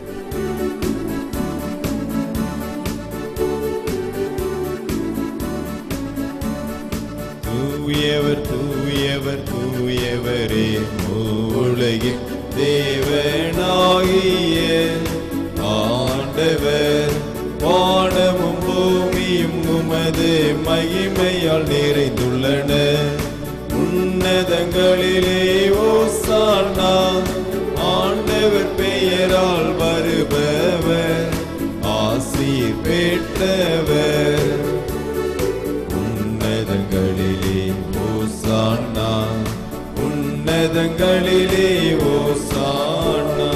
தூயவர் தூயவர் தூயவரே உலகின் தேவனாகிய ஆண்டவர் வானமும் பூமியும் உமது மகிமையால் நிறைந்துள்ளன உன்னதங்களிலே ஓசானா ஆண்டவர் பெயரால் வருபவர் ஆசீர் பெற்றவர் உன்னதங்களிலே ஓசானா உன்னதங்களிலே ஓசானா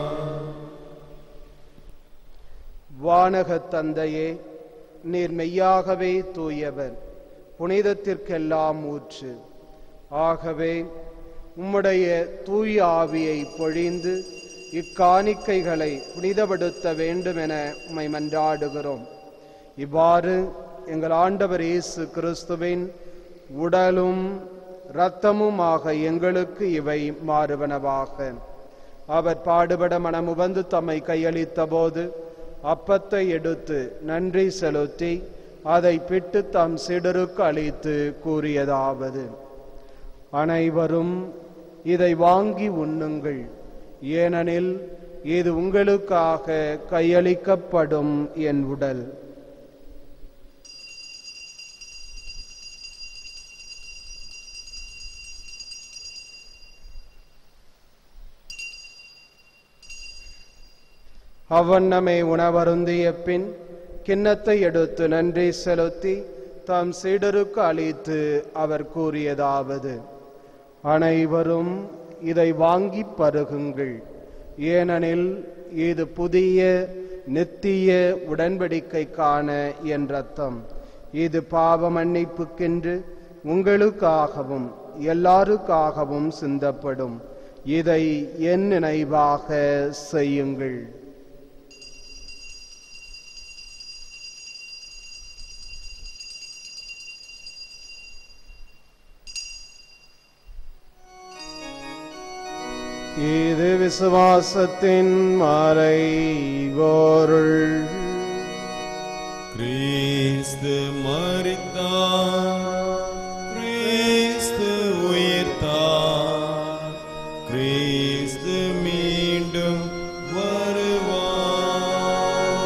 வானகத் தந்தையே நீர் மெய்யாகவே தூயவர் புனிதத்திற்கெல்லாம் ஊற்று ஆகவே உம்முடைய தூய ஆவியை பொழிந்து இக்காணிக்கைகளை புனிதப்படுத்த வேண்டும் என உம்மை மன்றாடுகிறோம் இவ்வாறு எங்கள் ஆண்டவர் இயேசு கிறிஸ்துவின் உடலும் இரத்தமுமாக எங்களுக்கு இவை மாறுவனவாக அவர் பாடுபட மனமுவந்து தம்மை கையளித்த போது அப்பத்தை எடுத்து நன்றி செலுத்தி அதை பிட்டு தம் சிடருக்கு அளித்து கூறியதாவது அனைவரும் இதை வாங்கி உண்ணுங்கள் ஏனெனில் இது உங்களுக்காக கையளிக்கப்படும் என் உடல் அவ்வண்ணமே உணவருந்திய பின் கிண்ணத்தை எடுத்து நன்றி செலுத்தி தாம் சீடருக்கு அளித்து அவர் கூறியதாவது அனைவரும் இதை வாங்கி பருகுங்கள் ஏனெனில் இது புதிய நித்திய உடன்படிக்கைக்கான என் ரத்தம் இது பாவ மன்னிப்புக்கென்று உங்களுக்காகவும் எல்லாருக்காகவும் சிந்தப்படும் இதை என் நினைவாக செய்யுங்கள் இது விசுவாசத்தின் மறைபொருள் கிறிஸ்து மரித்தார் கிறிஸ்து உயிர்த்தார் கிறிஸ்து மீண்டும் வருவார்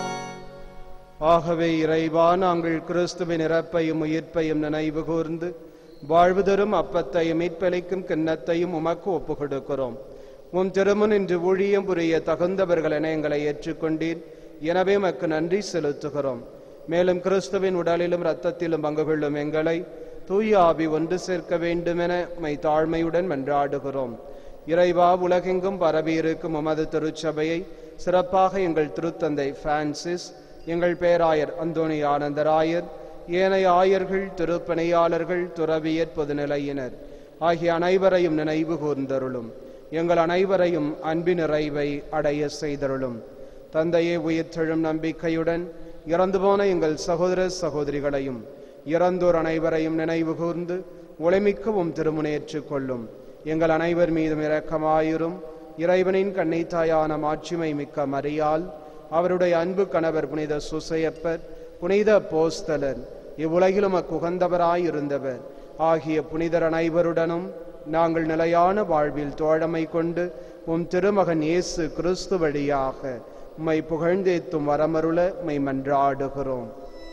ஆகவே இறைவா நாங்கள் கிறிஸ்துவின் இறப்பையும் உயிர்ப்பையும் நினைவு கூர்ந்து வாழ்வு தரும் அப்பத்தையும் மீட்பளிக்கும் கிண்ணத்தையும் உமக்கு ஒப்புக் கொடுக்கிறோம் உம் திருமன் இன்று ஊழியம் புரிய தகுந்தவர்கள் என எங்களை ஏற்றுக்கொண்டீர் எனவே உமக்கு நன்றி செலுத்துகிறோம் மேலும் கிறிஸ்துவின் உடலிலும் இரத்தத்திலும் பங்கு கொள்ளும் எங்களை தூய ஆவி ஒன்று சேர்க்க வேண்டுமென மை தாழ்மையுடன் மன்றாடுகிறோம் இறைவா உலகெங்கும் பரவியிருக்கும் உமது திருச்சபையை சிறப்பாக எங்கள் திருத்தந்தை பிரான்சிஸ் எங்கள் பேராயர் அந்தோணி ஆனந்தராயர் ஏனைய ஆயர்கள் திருப்பணியாளர்கள் துறவியர் பொதுநிலையினர் ஆகிய அனைவரையும் நினைவு கூர்ந்தருளும் எங்கள் அனைவரையும் அன்பின் நிறைவை அடைய செய்தருளும் தந்தையே உயிர்த்தெழும் நம்பிக்கையுடன் இறந்து போன எங்கள் சகோதர சகோதரிகளையும் இறந்தோர் அனைவரையும் நினைவு கூர்ந்து ஒளிமிக்கவும் திருமுனேற்றுக் கொள்ளும் எங்கள் அனைவர் மீதும் இரக்கமாயிரும் இறைவனின் கன்னித்தாயான மாட்சிமை மிக்க மரியால் அவருடைய அன்பு கணவர் புனித சுசையப்பர் புனித போஸ்தலர் இவ்வுலகிலும் அக்குகந்தவராயிருந்தவர் ஆகிய புனிதர் அனைவருடனும் நாங்கள் நிலையான வாழ்வில் தோழமை கொண்டு உம் திருமகன் இயேசு கிறிஸ்து வழியாக உம்மை புகழ்ந்தேத்தும் வரமருள உம்மை மன்றாடுகிறோம்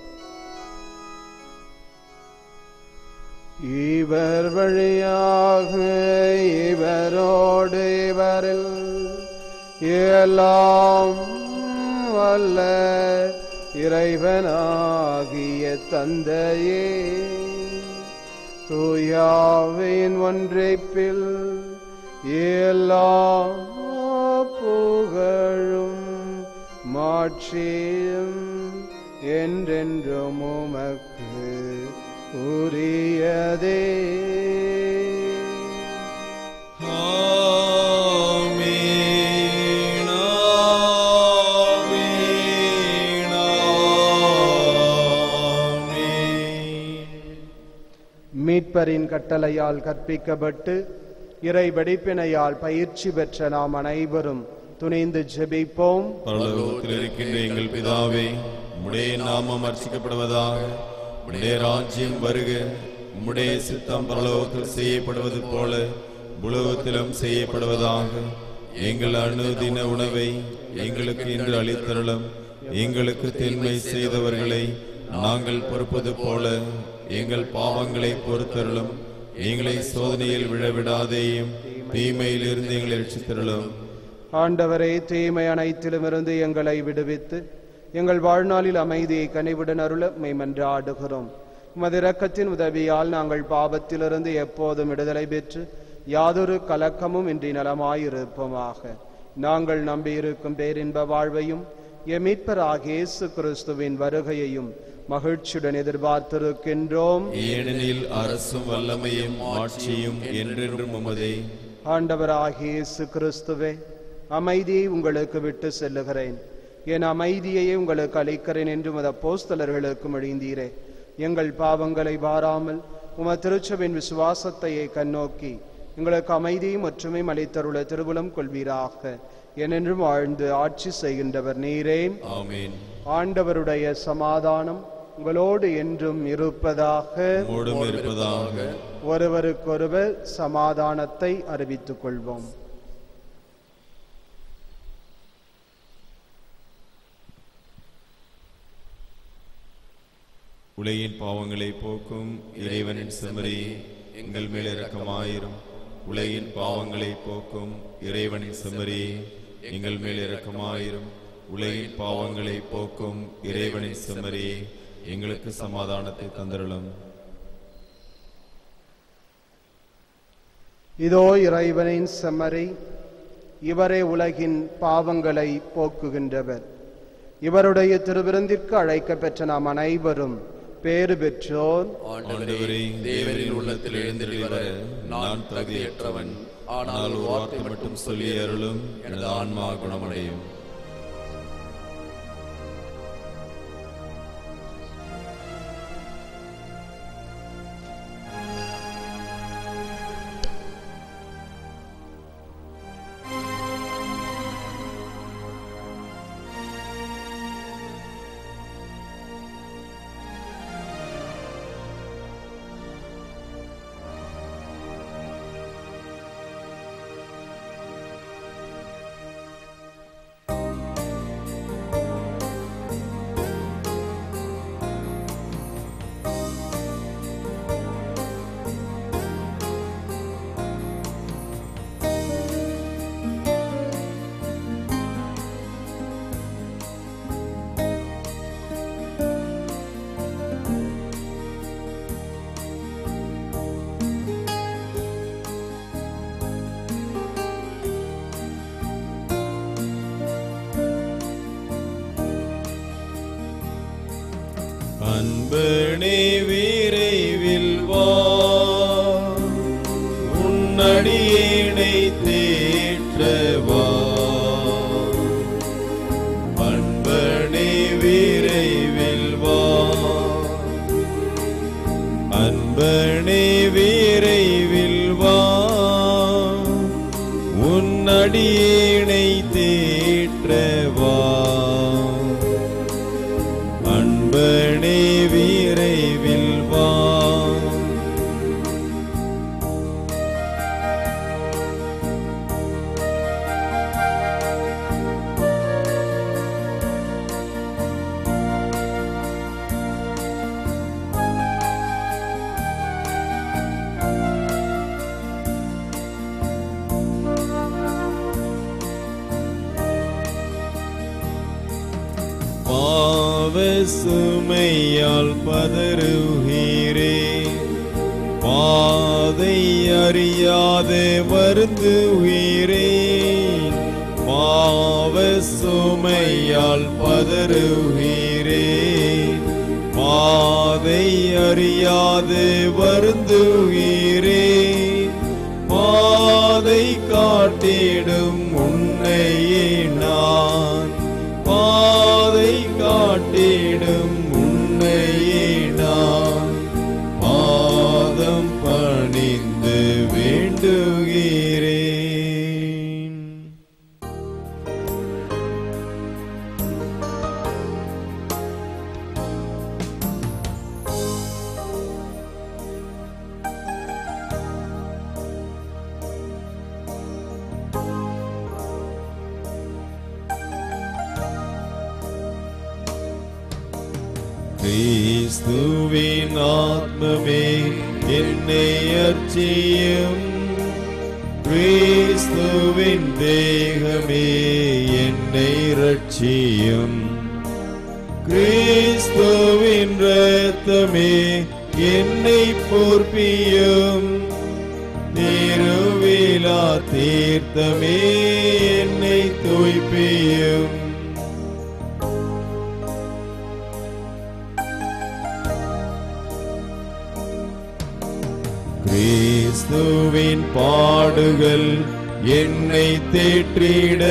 இவர் வழியாக இவரோடு இவரில் எல்லாம் வல்ல இறைவனாகிய தந்தையே தூயாவின் ஒன்றைப்பில் எல்லா புகழும் மாட்சியும் என்றென்றும் உமக்கு உரியதே ஆமீன் ஆமீன் ஆமீன் மீட்பரின் கட்டளையால் கற்பிக்கப்பட்டு இறை வெடிப்பினையால் பயிற்சி பெற்ற நாம் அனைவரும் துணிந்து ஜெபிப்போம் பரலோகத்தில் இருக்கின்ற எங்கள் பிதாவே உம்முடைய நாமம் அர்ச்சிக்கப்படுவதாக உம்முடைய ராஜ்யம் வருக உம்முடைய சித்தம் பரலோகத்தில் செய்யப்படுவது போல உலகத்திலும் செய்யப்படுவதாக எங்கள் அணுதின உணவை எங்களுக்கு இன்று அளித்தருளும் எங்களுக்கு தின்மை செய்தவர்களை நாங்கள் பொறுப்பது போல எங்கள் பாவங்களை பொறுத்தருளும் எங்களை சோதனையில் விழவிடாதேயும் தீமையிலிருந்து எங்களை ரட்சித்தருளும் ஆண்டவரே தீமை அனைத்திலும் இருந்து எங்களை விடுவித்து எங்கள் வாழ்நாளில் அமைதியை கனிவுடன் அருள மை மன்றாடுகிறோம் உமது இரக்கத்தின் உதவியால் நாங்கள் பாவத்திலிருந்து எப்போதும் விடுதலை பெற்று யாதொரு கலக்கமும் இன்றி நலமாயிருப்போமாக நாங்கள் நம்பியிருக்கும் பேரின்ப வாழ்வையும் எம் மீட்பராகிய இயேசு கிறிஸ்துவின் வருகையையும் மகிழ்ச்சியுடன் எதிர்பார்த்திருக்கின்றோம் ஏனெனில் அரசும் வல்லமையும் ஆட்சியும் என்றென்றும் உமதே ஆண்டவராகிய இயேசு கிறிஸ்துவே அமைதியை உங்களுக்கு விட்டு செல்லுகிறேன் என் அமைதியையே உங்களுக்கு அளிக்கிறேன் என்று உமது அப்போஸ்தலர்களுக்கு மொழிந்தீரே எங்கள் பாவங்களை வாராமல் உமது திருச்சபின் விசுவாசத்தையே கண்ணோக்கி எங்களுக்கு அமைதியும் ஒற்றுமையும் அளித்தருள திருவுளம் கொள்வீராக என்றென்றும் வாழ்ந்து ஆட்சி செய்கின்றவர் நீரே ஆமென் ஆண்டவருடைய சமாதானம் உங்களோடு என்றும் இருப்பதாக மூடும் இருப்பதாக ஒருவருக்கொருவர் சமாதானத்தை அறிவித்துக் கொள்வோம் உலகின் பாவங்களை போக்கும் இறைவனின் செம்மறி எங்கள் மேல் இரக்கமாயிரும் உலகின் பாவங்களை போக்கும் இறைவனின் செம்மறி எங்கள் மேல் இரக்கமாயிரும் உலகின் பாவங்களை போக்கும் இறைவனின் செம்மறி எங்களுக்கு சமாதானத்தை தந்தருளும் இதோ இறைவனின் செம்மறி இவரே உலகின் பாவங்களை போக்குகின்றவர் இவருடைய திருவிருந்திற்கு அழைக்க பெற்ற நாம் அனைவரும் பேறு பெற்றோர் ஆண்டவரே தேவரின் உள்ளத்தில் எழுந்திருளி வர நான் தகுதியற்றவன் ஆனால் ஒரு வார்த்தை மட்டும் சொல்லி அருளும் எனது ஆன்மா குணமடையும் அன்பனே விரைவில் வா உன் அடியேனை தேற்றவா அன்பனே விரைவில் வா பாவ சுமையால் பதறுகிறே பாதை அறியாதே வருந்துகிறே பாவ சுமையால் பதறுகிறே பாதை அறியாதே வருந்துகிறே பாதை காட்டிடும் உன்னையே நான் பாதை காட்டிடும் உன்னையே நான் பாதம் பணிந்து வேண்டுகிறேன் கிறிஸ்துவின் ஆத்மமே என்னை அர்ச்சியும் கிறிஸ்துவின் தேகமே என்னை ரட்சியும் கிறிஸ்துவின் ரத்தமே என்னை பொறுப்பியும் திருவிழா தீர்த்தமே என்னை தூய்ப்பியும் கிறிஸ்துவின் பாடுகள் என்னை தேற்றிட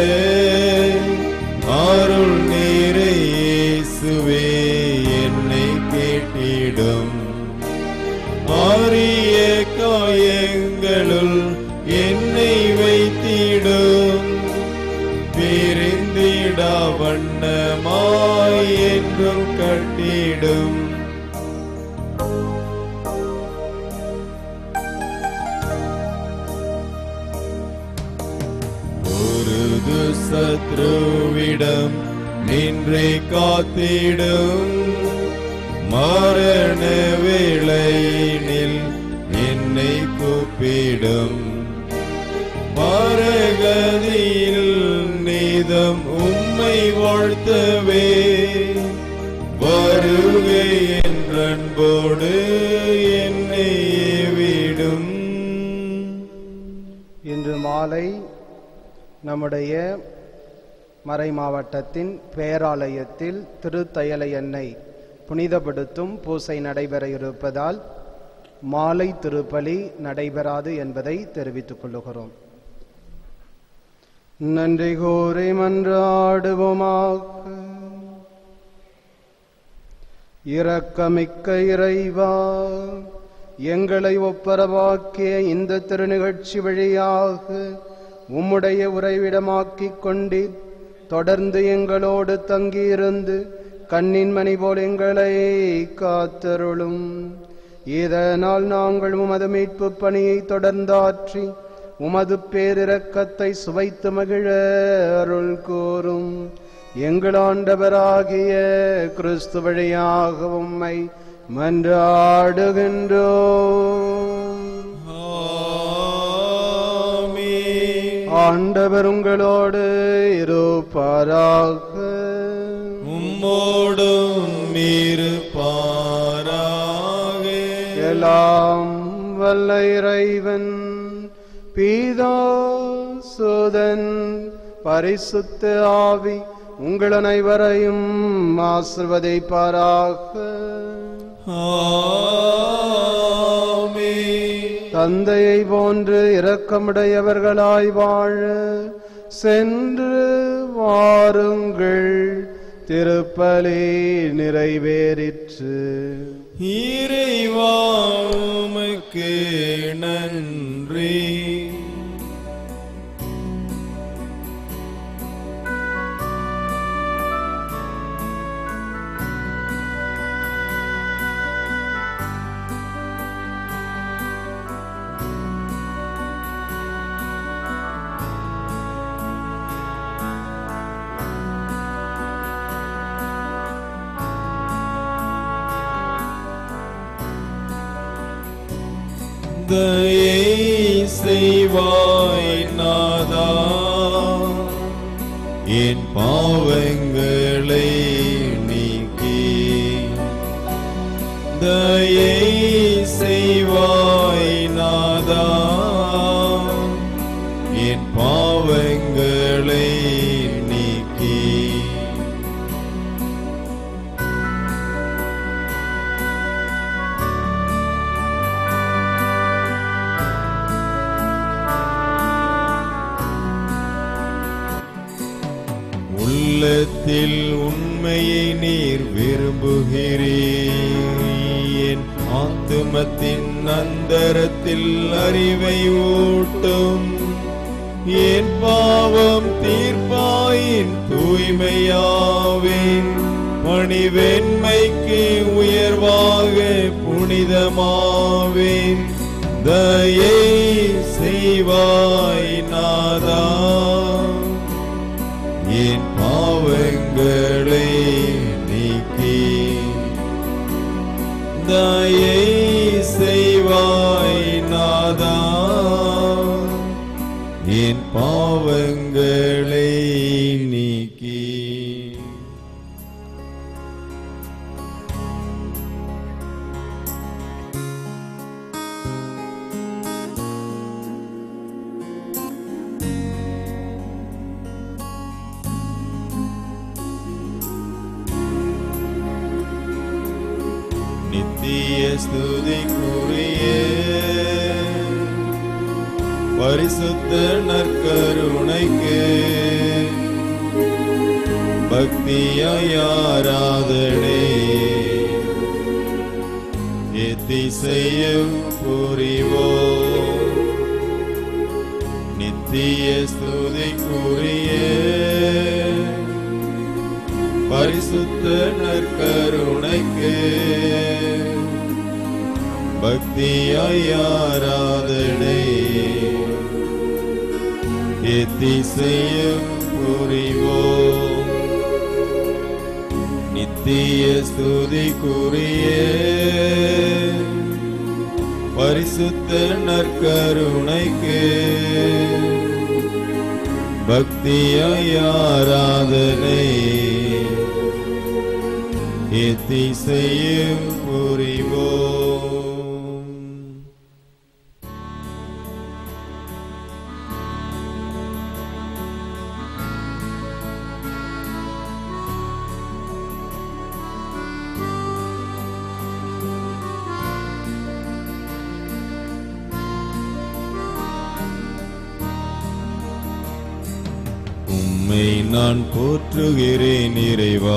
அருள் நீரை இயேசுவே என்னை கேட்டிடும் அரிய காயங்களுள் என்னை வைத்திடும் பிரிந்திடா வண்ணமாய் என்றும் கட்டிடும் ஒரு சத்ருவிடம் நின்றே காத்திடும் மரண வேளையினில் என்னை கூப்பிடும் மரகதியில் நீதம் உம்மை வாழ்த்தவே வருகை என்றன்போடு என்னை விடும் இன்று மாலை நம்முடைய மறை மாவட்டத்தின் பேராலயத்தில் திருத்தயலை எண்ணெய் புனிதப்படுத்தும் பூசை நடைபெற இருப்பதால் மாலை திருப்பலி நடைபெறாது என்பதை தெரிவித்துக் கொள்ளுகிறோம் நன்றி கூறி மன்றாடுவோமாக இரக்கமிக்க இறைவா எங்களை ஒப்பரவாக்கிய இந்த திருநிகழ்ச்சி வழியாக உம்முடைய உறைவிடமாக்கிக் கொண்டீர் தொடர்ந்து எங்களோடு தங்கியிருந்து கண்ணின் மணி போல் எங்களை காத்தருளும் இதனால் நாங்கள் உமது மீட்பு பணியை தொடர்ந்தாற்றி உமது பேரிரக்கத்தை சுவைத்து மகிழ அருள் கூறும் எங்கள் ஆண்டவராகிய கிறிஸ்து வழியாக உம்மை மன்றாடுகின்றோம் ஆமென். ஆண்டவர் உங்களோடு இருப்பாராக உம்மோடும் இருப்பாராக எல்லாம் வல்ல இறைவன் பீதா சுதன் பரிசுத்த ஆவி உங்கள் அனைவரையும் ஆசிர்வதிப்பாராக ஆமென். தந்தையை போன்று இரக்கமுடையவர்களாய் வாழ சென்று வாருங்கள் திருப்பலி நிறைவேறிற்று இறைவா உமக்கு நன்றி தயை செய்வாய் நாதா என் பாவங்களை நீக்கி தயை செய்வாய் நாதா என் பாவங்களை நீக்கி உள்ளத்தில் உண்மையை நீர் விரும்புகிறீர் என் ஆத்துமத்தின் அந்தரத்தில் அறிவை ஊட்டும் என் பாவம் தீர்ப்பாயின் தூய்மையாவேன் பணிவெண்மைக்கு உயர்வாக புனிதமாவேன் தயை செய்வாய் நாதா என் பாவங்களை நீக்கி தயை செய்வாய் நாதா என் பாவங்களை நீக்கி நித்திய ஸ்துதிக்குரிய பரிசுத்த நற்கருணைக்கு பக்தியாய் ஆராதனை எத்திசையும் புரிவோ நித்திய ஸ்துதிக்குரிய பரிசுத்த நற்கருணைக்கு பக்தியாய் ஆராதனை எத்திசையும் புரிவோம் நித்திய ஸ்துதிக்குரிய பரிசுத்த நற்கருணைக்கு பக்தியாய் ஆராதனை எத்திசையும் புரிவோம் உம்மை நான் போற்றுகிறேன் இறைவா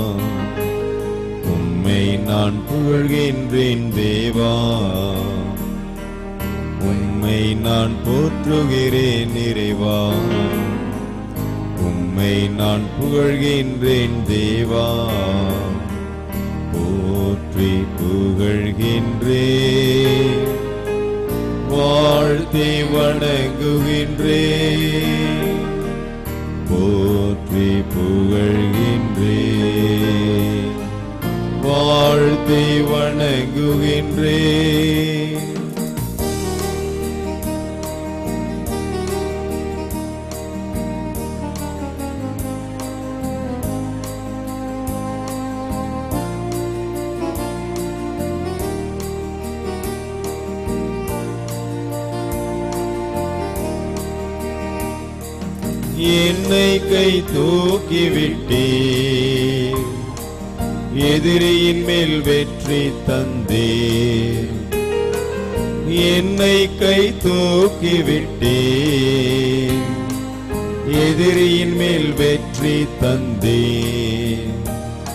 உம்மை நான் புகழ்கின்றேன் தேவா உம்மை நான் போற்றுகிறேன் இறைவா உம்மை நான் புகழ்கின்றேன் தேவா போற்றி புகழ்கின்றேன் வாழ்த்தி வணங்குகின்றேன் போற்றி புகழ்கின்றேன் வாழ்த்தி வணங்குகின்றேன் என்னை கை தூக்கி விட்டீர் எதிரியின் மேல் வெற்றி தந்தீர் என்னை கை தூக்கி விட்டீர் எதிரியின் மேல் வெற்றி தந்தீர்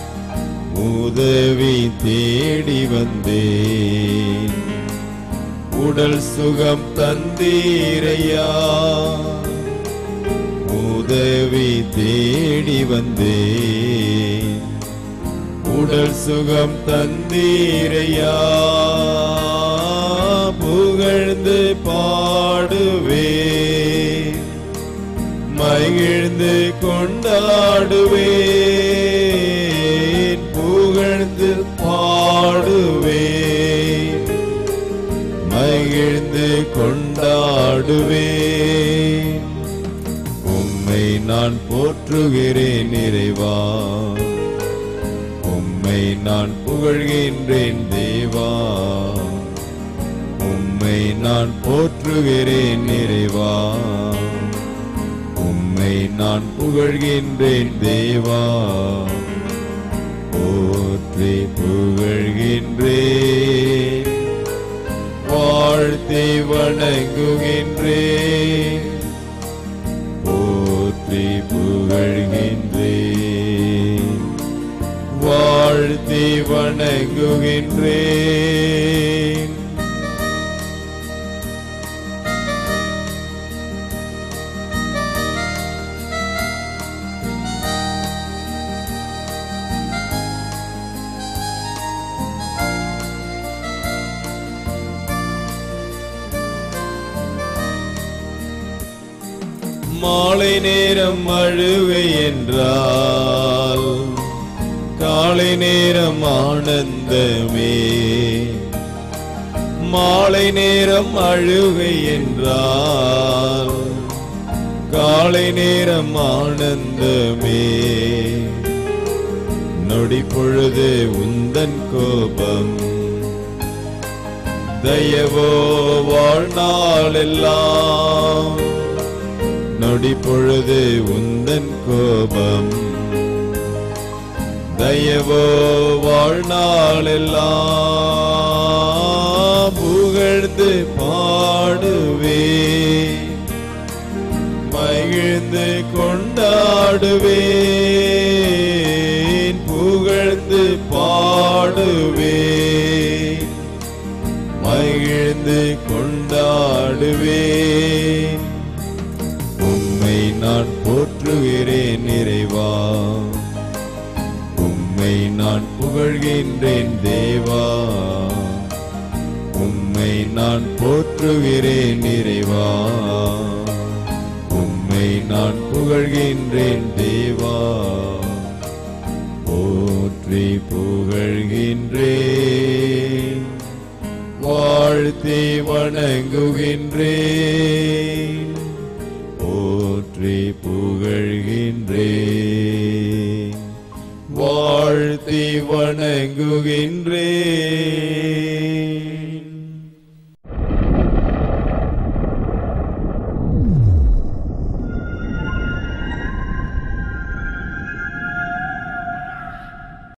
உதவி தேடி வந்தேன் உடல் சுகம் தந்தீரையா உதவி தேடி வந்தேன் உடல் சுகம் தந்தீரையா புகழ்ந்து பாடுவே மகிழ்ந்து கொண்டாடுவேன் புகழ்ந்து பாடுவேன் மகிழ்ந்து கொண்டாடுவேன் உம்மை நான் போற்றுகிறேன் இறைவா உம்மை நான் புகழ்கின்றேன் தேவா உம்மை நான் போற்றுகிறேன் இறைவா உம்மை நான் புகழ்கின்றேன் தேவா போற்றி புகழ்கின்றேன் வாழ்த்தி வணங்குகின்றேன் போற்றி புகழ்கின்றேன் வாழ்த்தி வணங்குகின்றேன் மாலை நேரம் அழுவை என்றால் காலை நேரம் ஆனந்தமே மாலை நேரம் அழுகை என்றால் காலை நேரம் ஆனந்தமே நொடி பொழுது உந்தன் கோபம் தயவோ வாழ்நாளெல்லாம் நொடி பொழுது உந்தன் கோபம் தயவோ வாழ்நாளெல்லாம் புகழ்ந்து பாடுவே மகிழ்ந்து கொண்டாடுவேன் புகழ்ந்து பாடுவேன் மகிழ்ந்து கொண்டாடுவேன் உம்மை நான் போற்றுகிறேன் இறைவா உம்மை நான் புகழ்கின்றேன் தேவா உம்மை நான் போற்றுகிறேன் இறைவா உம்மை நான் புகழ்கின்றேன் தேவா போற்றி புகழ்கின்றேன் வாழ்த்தி வணங்குகின்றேன் போற்றி புகழ்கின்றேன் வாழ்த்தி வணங்குகின்றேன்